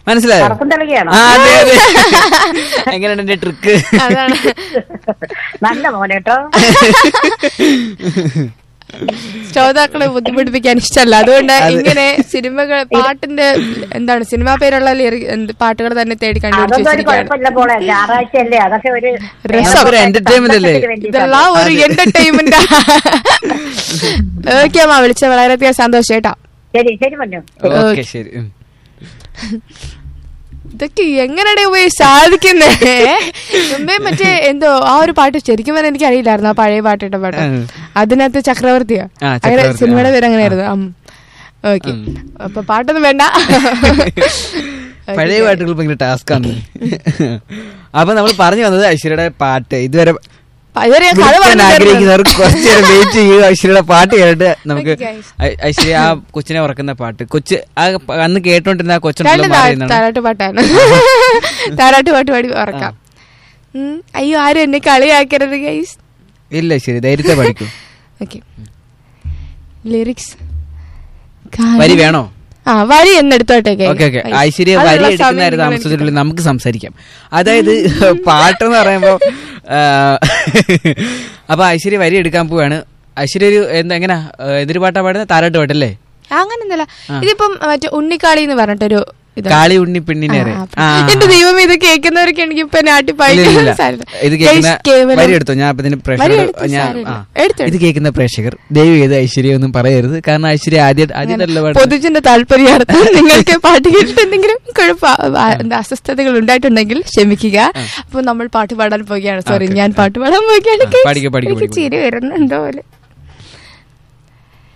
മനസ്സിലായോ കറക്കം തെളിയാണോ ആ അതെ അതെ എങ്ങനെയാണ് എന്റെ ട്രിക്ക് അതാണ് നല്ല മോനേട്ടോ ശ്രോതാക്കളെ ബുദ്ധിമുട്ടിപ്പിക്കാൻ ഇഷ്ടമല്ല അതുകൊണ്ട് ഇങ്ങനെ സിനിമകൾ പാട്ടിന്റെ എന്താണ് സിനിമാ പേരുള്ള lyric- എന്ത് പാട്ടുകൾ തന്നെ തേടി കണ്ടുപിടിച്ച് അതൊന്നും ഒരു വെച്ചിരിക്കുകയാണ് കുഴപ്പമില്ല പോളെ ഞായറാഴ്ച അല്ലേ അതൊക്കെ ഒരു രസം. ഒരു entertainment അല്ലേ? ഇതെല്ലാം ഒരു എന്റർടൈൻമെന്റ് ഓക്കെ അമ്മ വിളിച്ച വളരെയധികം സന്തോഷം കേട്ടോ ശരി ശരി പറഞ്ഞു ഓക്കെ ശരി ഉം. ഇതൊക്കെ എങ്ങനെയാണ് പോയി സാധിക്കുന്നേ മുമ്പേ മറ്റേ എന്തോ ആ ഒരു പാട്ട് ശരിക്കും പറഞ്ഞാൽ എനിക്ക് അറിയില്ലായിരുന്നു ആ പഴയ പാട്ടിട്ട പാട്ട് ഉം. അതിനകത്ത് ചക്രവർത്തിയോ ആ, അങ്ങനെ ചക്രവർത്തി, സിനിമയുടെ ആ. പേര് അങ്ങനെയായിരുന്നു ഓക്കെ അപ്പൊ പാട്ടൊന്നും വേണ്ട പഴയ പാട്ടുകൾ ഭയങ്കര ടാസ്ക് ആണ് അപ്പൊ നമ്മൾ പറഞ്ഞു വന്നത് ഐശ്വര്യയുടെ പാട്ട് ഇതുവരെ ഇതുവരെ ഞാൻ കഥ വിളിക്കാൻ പറഞ്ഞു തരുന്നത്. ആഗ്രഹിക്കുന്നവർ കുറച്ചു നേരം വെയിറ്റ് ചെയ്യുക ഐശ്വര്യയുടെ പാട്ട് കേട്ടിട്ട് നമുക്ക് Okay, guys. ഐ- ഐശ്വര്യ ആ കൊച്ചിനെ ഉറക്കുന്ന പാട്ട് കൊച്ച് ആ പ- അന്ന് കേട്ടോണ്ടിരുന്ന ആ രണ്ട് കൊച്ചുണ്ടല്ലോ താ- മാറിയെന്നാണ് താരാട്ട് പാട്ടാണ് താരാട്ട് പാട്ട് പാടി ഉറക്കാം ഉം. അയ്യോ ആരും എന്നെ കളിയാക്കരുത് ഗൈസ് ഇല്ല ശരി ധൈര്യത്തെ പഠിക്കും ഓക്കെ ലിറിക്സ് വരി വേണോ ആ വരി എന്നെടുത്തോട്ടെ guys. Okay okay Guys, Aishwarya അതിനുള്ള വരി എടുക്കുന്ന സമയം കാര്യം നിങ്ങൾ താമസത്തിനുള്ളിൽ നമുക്ക് സംസാരിക്കാം അതായത് പാട്ടെന്ന് പറയുമ്പോ ആ, അപ്പൊ ഐശ്വര്യ വരി എടുക്കാൻ പോവാണ് ഐശ്വര്യ ഒരു എന്താ എങ്ങനെ എതിര് പാട്ടാ പാടുന്നത് താരാട്ട് പാട്ടല്ലേ ആ, അങ്ങനൊന്നുമല്ല ഇതിപ്പം മറ്റേ ഉണ്ണിക്കാളി എന്ന് പറഞ്ഞിട്ടൊരു ഇതാണ്. കാളി ഉണ്ണി പെണ്ണിനെ അറിയാം. ആ, ആ. എന്റെ ദൈവം ഇത് കേൾക്കുന്നവർക്ക് എനിക്ക് ഇപ്പൊ നാട്ടിൽ ഇല്ല, ഇല്ല, ഇല്ല. ഇത് കേൾക്കുന്ന കേവലം വരി എടുത്തോ ഞാൻ അപ്പൊ ഇതിന് വരി പ്രേക്ഷകർ എടുത്തോ, ഞാൻ സാരമില്ല. ആ. എടുത്തോ, ഇത് കേൾക്കുന്ന പ്രേക്ഷകർ ദയവ് ചെയ്ത് ഐശ്വര്യ ഒന്നും പറയരുത് കാരണം ഐശ്വര്യ ആദ്യം ആദ്യമായിട്ടല്ല പാടുന്നത്. പൊതുജന്റെ താല്പര്യാർത്ഥം നിങ്ങൾക്ക് പാട്ട് കേട്ടിട്ട് എന്തെങ്കിലും കുഴപ്പ ആ, എന്താ അസ്വസ്ഥതകൾ ഉണ്ടായിട്ടുണ്ടെങ്കിൽ ക്ഷമിക്കുക അപ്പൊ നമ്മൾ പാട്ട് പാടാൻ പോവുകയാണ് സോറി Okay. ഞാൻ പാട്ട് പാടാൻ പോവുകയാണ് ആ, പാടിക്കോ, പാടിക്കോ, എനിക്ക് പാടിക്കോ. ചിരി വരുന്നുണ്ടോ പോലെ